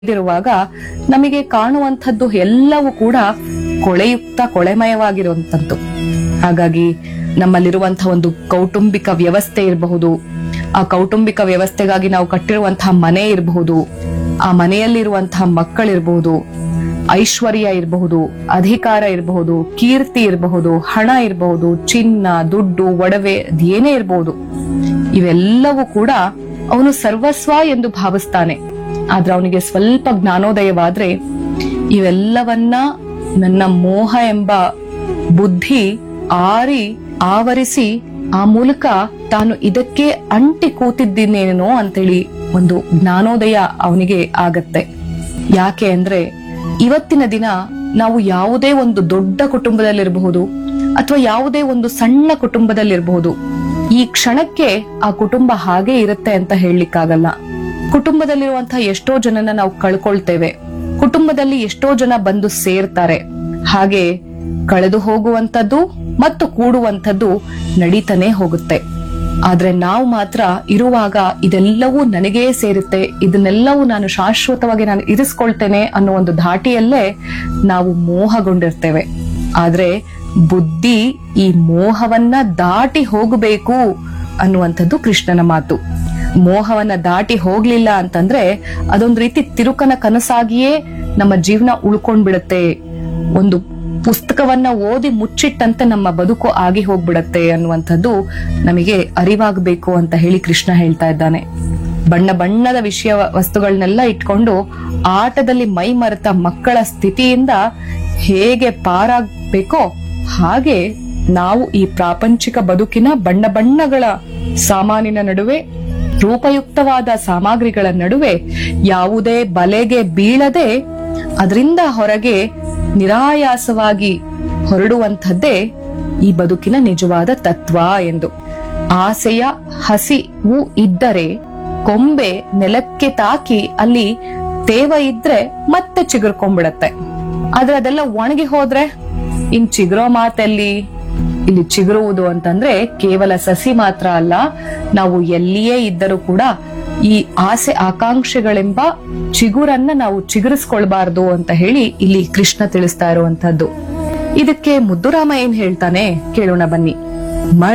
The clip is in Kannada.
ಇರುವಾಗ ನಮಗೆ ಕಾಣುವಂಥದ್ದು ಎಲ್ಲವೂ ಕೂಡ ಕೊಳೆಯುಕ್ತ ಕೊಳೆಮಯವಾಗಿರುವಂತದ್ದು ಹಾಗಾಗಿ ನಮ್ಮಲ್ಲಿರುವಂತಹ ಒಂದು ಕೌಟುಂಬಿಕ ವ್ಯವಸ್ಥೆ ಇರಬಹುದು ಆ ಕೌಟುಂಬಿಕ ವ್ಯವಸ್ಥೆಗಾಗಿ ನಾವು ಕಟ್ಟಿರುವಂತಹ ಮನೆ ಇರಬಹುದು ಆ ಮನೆಯಲ್ಲಿರುವಂತಹ ಮಕ್ಕಳಿರಬಹುದು ಐಶ್ವರ್ಯ ಇರಬಹುದು ಅಧಿಕಾರ ಇರಬಹುದು ಕೀರ್ತಿ ಇರಬಹುದು ಹಣ ಇರಬಹುದು ಚಿನ್ನ ದುಡ್ಡು ಒಡವೆ ಅದೇನೇ ಇರಬಹುದು ಇವೆಲ್ಲವೂ ಕೂಡ ಅವನು ಸರ್ವಸ್ವ ಎಂದು ಭಾವಿಸ್ತಾನೆ ಆದ್ರೆ ಅವನಿಗೆ ಸ್ವಲ್ಪ ಜ್ಞಾನೋದಯವಾದ್ರೆ ಇವೆಲ್ಲವನ್ನ ನನ್ನ ಮೋಹ ಎಂಬ ಬುದ್ಧಿ ಆರಿ ಆವರಿಸಿ ಆ ಮೂಲಕ ತಾನು ಇದಕ್ಕೆ ಅಂಟಿ ಕೂತಿದ್ದೀನೇನೋ ಅಂತೇಳಿ ಒಂದು ಜ್ಞಾನೋದಯ ಅವನಿಗೆ ಆಗತ್ತೆ ಯಾಕೆ ಅಂದ್ರೆ ಇವತ್ತಿನ ದಿನ ನಾವು ಯಾವುದೇ ಒಂದು ದೊಡ್ಡ ಕುಟುಂಬದಲ್ಲಿರಬಹುದು ಅಥವಾ ಯಾವುದೇ ಒಂದು ಸಣ್ಣ ಕುಟುಂಬದಲ್ಲಿರಬಹುದು ಈ ಕ್ಷಣಕ್ಕೆ ಆ ಕುಟುಂಬ ಹಾಗೆ ಇರುತ್ತೆ ಅಂತ ಹೇಳಲಿಕ್ಕಾಗಲ್ಲ ಕುಟುಂಬದಲ್ಲಿರುವಂತಹ ಎಷ್ಟೋ ಜನನ ನಾವು ಕಳ್ಕೊಳ್ತೇವೆ ಕುಟುಂಬದಲ್ಲಿ ಎಷ್ಟೋ ಜನ ಬಂದು ಸೇರ್ತಾರೆ ಹಾಗೆ ಕಳೆದು ಹೋಗುವಂತದ್ದು ಮತ್ತು ಕೂಡುವಂತದ್ದು ನಡೀತಾನೆ ಹೋಗುತ್ತೆ ಆದ್ರೆ ನಾವು ಮಾತ್ರ ಇರುವಾಗ ಇದೆಲ್ಲವೂ ನನಗೇ ಸೇರುತ್ತೆ ಇದನ್ನೆಲ್ಲವೂ ನಾನು ಶಾಶ್ವತವಾಗಿ ನಾನು ಇರಿಸ್ಕೊಳ್ತೇನೆ ಅನ್ನೋ ಒಂದು ಧಾಟಿಯಲ್ಲೇ ನಾವು ಮೋಹಗೊಂಡಿರ್ತೇವೆ ಆದ್ರೆ ಬುದ್ಧಿ ಈ ಮೋಹವನ್ನ ದಾಟಿ ಹೋಗಬೇಕು ಅನ್ನುವಂಥದ್ದು ಕೃಷ್ಣನ ಮಾತು ಮೋಹವನ್ನ ದಾಟಿ ಹೋಗ್ಲಿಲ್ಲ ಅಂತಂದ್ರೆ ಅದೊಂದು ರೀತಿ ತಿರುಕನ ಕನಸಾಗಿಯೇ ನಮ್ಮ ಜೀವನ ಉಳ್ಕೊಂಡ್ಬಿಡತ್ತೆ ಒಂದು ಪುಸ್ತಕವನ್ನ ಓದಿ ಮುಚ್ಚಿಟ್ಟಂತೆ ನಮ್ಮ ಬದುಕು ಆಗಿ ಹೋಗ್ಬಿಡತ್ತೆ ಅನ್ನುವಂಥದ್ದು ನಮಗೆ ಅರಿವಾಗಬೇಕು ಅಂತ ಹೇಳಿ ಕೃಷ್ಣ ಹೇಳ್ತಾ ಇದ್ದಾನೆ ಬಣ್ಣ ಬಣ್ಣದ ವಿಷಯ ವಸ್ತುಗಳನ್ನೆಲ್ಲ ಇಟ್ಕೊಂಡು ಆಟದಲ್ಲಿ ಮೈ ಮರೆತ ಮಕ್ಕಳ ಸ್ಥಿತಿಯಿಂದ ಹೇಗೆ ಪಾರಾಗ್ಬೇಕೋ ಹಾಗೆ ನಾವು ಈ ಪ್ರಾಪಂಚಿಕ ಬದುಕಿನ ಬಣ್ಣ ಬಣ್ಣಗಳ ಸಾಮಾನಿನ ನಡುವೆ ರೂಪಯುಕ್ತವಾದ ಸಾಮಗ್ರಿಗಳ ನಡುವೆ ಯಾವುದೇ ಬಲೆಗೆ ಬೀಳದೆ ಅದರಿಂದ ಹೊರಗೆ ನಿರಾಯಾಸವಾಗಿ ಹೊರಡುವಂಥದ್ದೇ ಈ ಬದುಕಿನ ನಿಜವಾದ ತತ್ವ ಎಂದು ಆಸೆಯ ಹಸಿವು ಇದ್ದರೆ ಕೊಂಬೆ ನೆಲಕ್ಕೆ ತಾಕಿ ಅಲ್ಲಿ ತೇವ ಇದ್ರೆ ಮತ್ತೆ ಚಿಗುರ್ಕೊಂಡ್ಬಿಡತ್ತೆ ಆದ್ರೆ ಅದೆಲ್ಲ ಒಣಗಿ ಹೋದ್ರೆ ಇನ್ ಚಿಗುರೋ ಮಾತೆಲ್ಲಿ ಇಲ್ಲಿ ಚಿಗುರುವುದು ಅಂತಂದ್ರೆ ಕೇವಲ ಸಸಿ ಮಾತ್ರ ಅಲ್ಲ ನಾವು ಎಲ್ಲಿಯೇ ಇದ್ದರೂ ಕೂಡ ಈ ಆಸೆ ಆಕಾಂಕ್ಷೆಗಳೆಂಬ ಚಿಗುರನ್ನ ನಾವು ಚಿಗುರಿಸ್ಕೊಳ್ಬಾರ್ದು ಅಂತ ಹೇಳಿ ಇಲ್ಲಿ ಕೃಷ್ಣ ತಿಳಿಸ್ತಾ ಇರುವಂತದ್ದು ಇದಕ್ಕೆ ಮುದ್ದುರಾಮ ಏನ್ ಹೇಳ್ತಾನೆ ಕೇಳೋಣ ಬನ್ನಿ